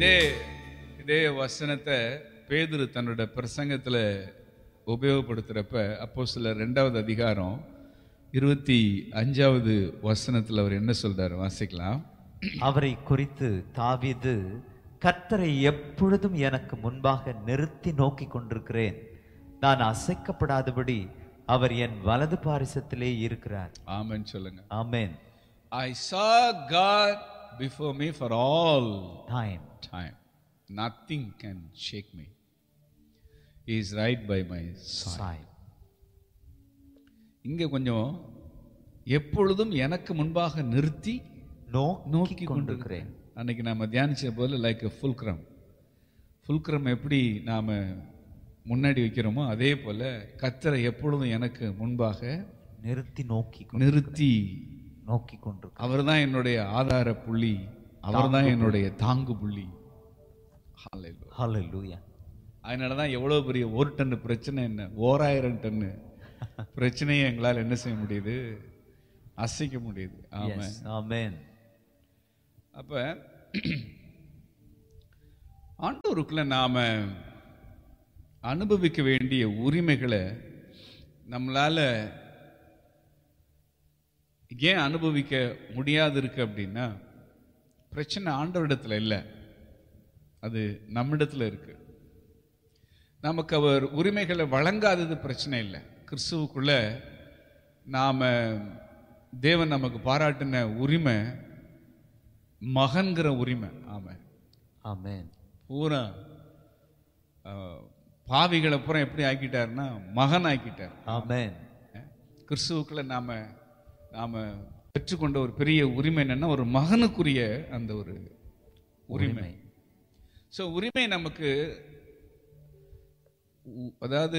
இதே இதே வசனத்தை பேதுரு தன்னோட பிரசங்கத்துல உபயோகப்படுத்துறப்ப அப்போ சில ரெண்டாவது அதிகாரம் இருபத்தி அஞ்சாவது வசனத்துல அவர் என்ன சொல்றாரு வாசிக்கலாம் அவரை குறித்து தாவீது கர்த்தரை எப்பொழுதும் எனக்கு முன்பாக நிறுத்தி நோக்கி கொண்டிருக்கிறேன் நான் அசைக்கப்படாதபடி அவர் என் வலது பாரிசத்திலே இருக்கிறார் ஆமென் சொல்லுங்க amen I saw God before me for all time time. Nothing can shake me. He is right by my side. சாய் இங்க கொஞ்சம் எப்பொழுதும் எனக்கு முன்பாக நிறுத்தி நோக்கி நோக்கி கொண்டிருக்கிறேன் கொண்டிருக்கிறேன் அன்னைக்கு நாம தியானிச்ச போல லைக் ஃபுல்க்ரம் ஃபுல்க்ரம் எப்படி நாம முன்னாடி வைக்கிறோமோ அதே போல கத்தரை எப்பொழுதும் எனக்கு முன்பாக நிறுத்தி நோக்கி கொண்டு- நிறுத்தி நோக்கி கொண்டிருக்கிறேன் அவர்தான் என்னுடைய ஆதார புள்ளி அவர்தான் என்னுடைய தாங்கு புள்ளி Hallelujah. ஹalleluya அதனால தான் எவ்வளோ பெரிய ஒரு டன்னு பிரச்சனை என்ன ஓராயிரம் டன்னு பிரச்சனையை எங்களால் என்ன செய்ய முடியுது அசைக்க முடியுது ஆமா எஸ் ஆமென் அப்ப ஆண்டவருக்குள்ள நாம அனுபவிக்க வேண்டிய உரிமைகளை நம்மளால ஏன் அனுபவிக்க முடியாது இருக்கு அப்படின்னா பிரச்சனை ஆண்டவரிடத்துல இல்லை அது நம்மிடத்துல இருக்கு நமக்கு அவர் உரிமைகளை வழங்காதது பிரச்சனை இல்லை கிறிஸ்துவுக்குள்ள நாம தேவன் நமக்கு பாராட்டின உரிமை மகன்கிற உரிமை ஆமா ஆமென் பூரா அஹ், பாவிகளை பூரா எப்படி ஆக்கிட்டாருன்னா மகன் ஆக்கிட்டார் ஆமென் கிறிஸ்துவுக்குள்ள நாம நாம பெற்றுக்கொண்ட ஒரு பெரிய உரிமை என்னன்னா ஒரு மகனுக்குரிய அந்த ஒரு உரிமை ஸோ உரிமை நமக்கு உ- அதாவது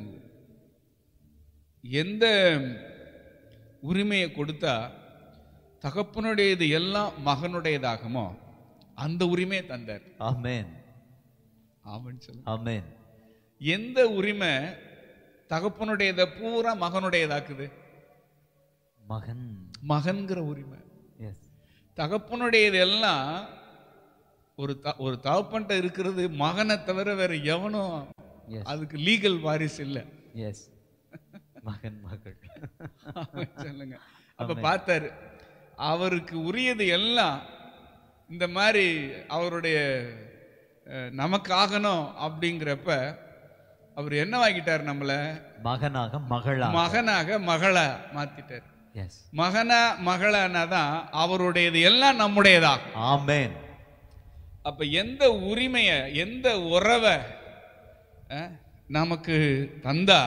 எந்த உரிமையை கொடுத்தா தகப்பனுடையது எல்லாம் மகனுடையதாகுமோ அந்த உரிமையை தந்தார் ஆமென் ஆமன் சொல்லு ஆமென் எந்த உரிமை தகப்பனுடையதை பூரா மகனுடையதாக்குது மகன் மகன்கிற உரிமை எஸ் தகப்பனுடையது எல்லாம் ஒரு த- ஒரு தகப்பன்ட்ட இருக்கிறது மகனை தவிர வேற எவனும் எஸ் அதுக்கு லீகல் வாரிசு இல்லை எஸ் மகன் மகள் சொல்லுங்க அப்ப பார்த்தாரு அவருக்கு உரியது எல்லாம் இந்த மாதிரி அவருடைய அஹ், நமக்கு ஆகணும் அப்படிங்கிறப்ப அவர் என்னவாக்கிட்டார் நம்மள மகனாக மகளா மகனாக மகளா மாத்திட்டார் எஸ் மகனா மகளானாதான் அவருடையது எல்லாம் நம்முடையதா ஆமென் அப்ப எந்த உரிமைய எந்த உறவை அஹ், நமக்கு தந்தா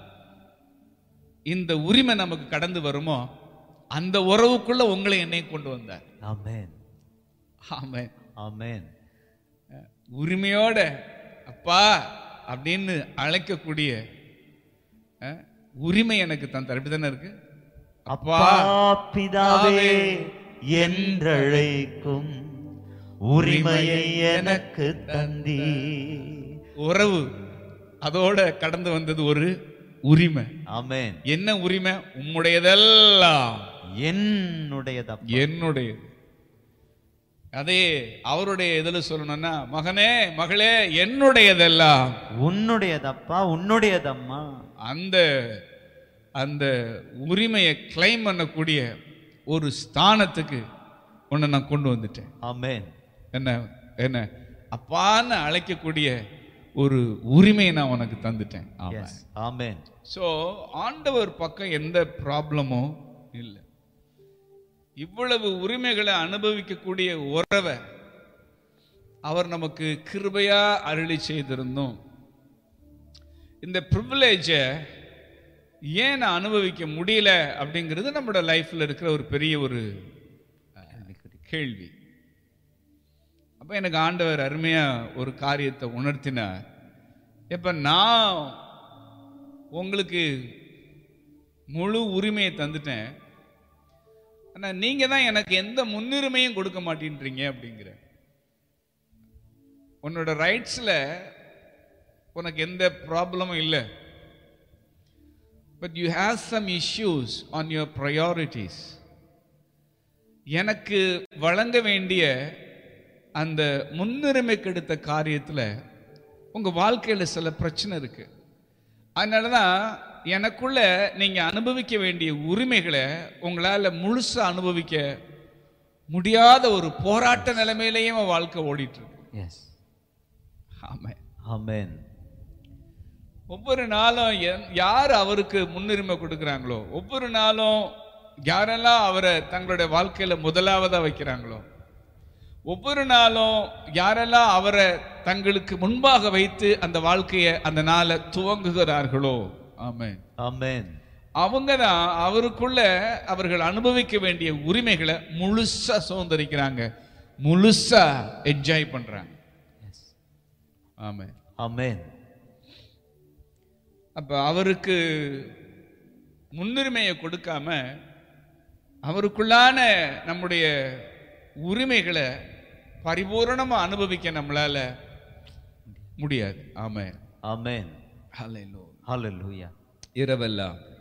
இந்த உரிமை நமக்கு கடந்து வருமோ அந்த உறவுக்குள்ள உங்களை என்னை கொண்டு வந்தார் ஆமென் ஆமென் ஆமென் அஹ், உரிமையோட அப்பா அப்படின்னு அழைக்கக்கூடிய அஹ், உரிமை எனக்கு தந்தார் இப்படிதானே இருக்கு அப்பா பிதாவே என்றழைக்கும் உரிமையை எனக்கு தந்தீ உறவு அதோட கடந்து வந்தது ஒரு உரிமை ஆமென் என்ன உரிமை உம்முடையதெல்லாம் என்னுடையதப்பா என்னுடையது அதே அவருடைய இதுல சொல்லணும்னா மகனே மகளே என்னுடையதெல்லாம் உன்னுடையதப்பா உன்னுடையதம்மா அந்த அந்த உரிமையை கிளைம் பண்ணக்கூடிய ஒரு ஸ்தானத்துக்கு உன்னை நான் கொண்டு வந்துட்டேன் ஆமென் என்ன என்ன அப்பான்னு அழைக்கக்கூடிய ஒரு உரிமையை நான் உனக்கு தந்துட்டேன் ஆமா எஸ் ஆமென் ஸோ ஆண்டவர் பக்கம் எந்த ப்ராப்ளமும் இல்லை இவ்வளவு உரிமைகளை அனுபவிக்கக்கூடிய உறவை அவர் நமக்கு கிருபையா அருளி செய்திருந்தோம் இந்த ப்ரிவிலேஜை ஏன் நான் அனுபவிக்க முடியல அப்படிங்கிறது நம்மளோட லைஃப்ல இருக்கிற ஒரு பெரிய ஒரு கேள்வி அப்ப எனக்கு ஆண்டவர் அருமையா ஒரு காரியத்தை உணர்த்தினார் இப்ப நான் உங்களுக்கு முழு உரிமையை தந்துட்டேன் ஆனா நீங்க தான் எனக்கு எந்த முன்னுரிமையும் கொடுக்க மாட்டேன்றீங்க அப்படிங்கிற உன்னோட ரைட்ஸ்ல உனக்கு எந்த ப்ராப்ளமும் இல்லை but you have some issues on your priorities எனக்கு வழங்க வேண்டிய அந்த முன்னுரிமை கெடுத்த காரியத்துல உங்க வாழ்க்கையில சில பிரச்சனை இருக்கு அதனால தான் எனக்குள்ள நீங்க அனுபவிக்க வேண்டிய உரிமைகளை உங்களால முழுசா அனுபவிக்க முடியாத ஒரு போராட்ட நிலைமையிலேயே உன் வாழ்க்கை ஓடிட்டு இருக்கு எஸ் ஆமா ஆமென் ஒவ்வொரு நாளும் என்- யார் அவருக்கு முன்னுரிமை கொடுக்குறாங்களோ ஒவ்வொரு நாளும் யாரெல்லாம் அவரை தங்களுடைய வாழ்க்கையில முதலாவதா வைக்கிறாங்களோ ஒவ்வொரு நாளும் யாரெல்லாம் அவரை தங்களுக்கு முன்பாக வைத்து அந்த வாழ்க்கையை அந்த நாளை துவங்குகிறார்களோ ஆமென் ஆமென் அவங்க தான் அவருக்குள்ள அவர்கள் அனுபவிக்க வேண்டிய உரிமைகளை முழுசா சுதந்திரிக்கிறாங்க முழுசா என்ஜாய் பண்றாங்க எஸ் ஆமென் ஆமென் அப்ப அவருக்கு முன்னுரிமையை கொடுக்காம அவருக்குள்ளான நம்முடைய உரிமைகளை பரிபூரணமா அனுபவிக்க நம்மளால முடியாது ஆமென் ஆமென் ஹalleluya ஹalleluya இரவெல்லாம்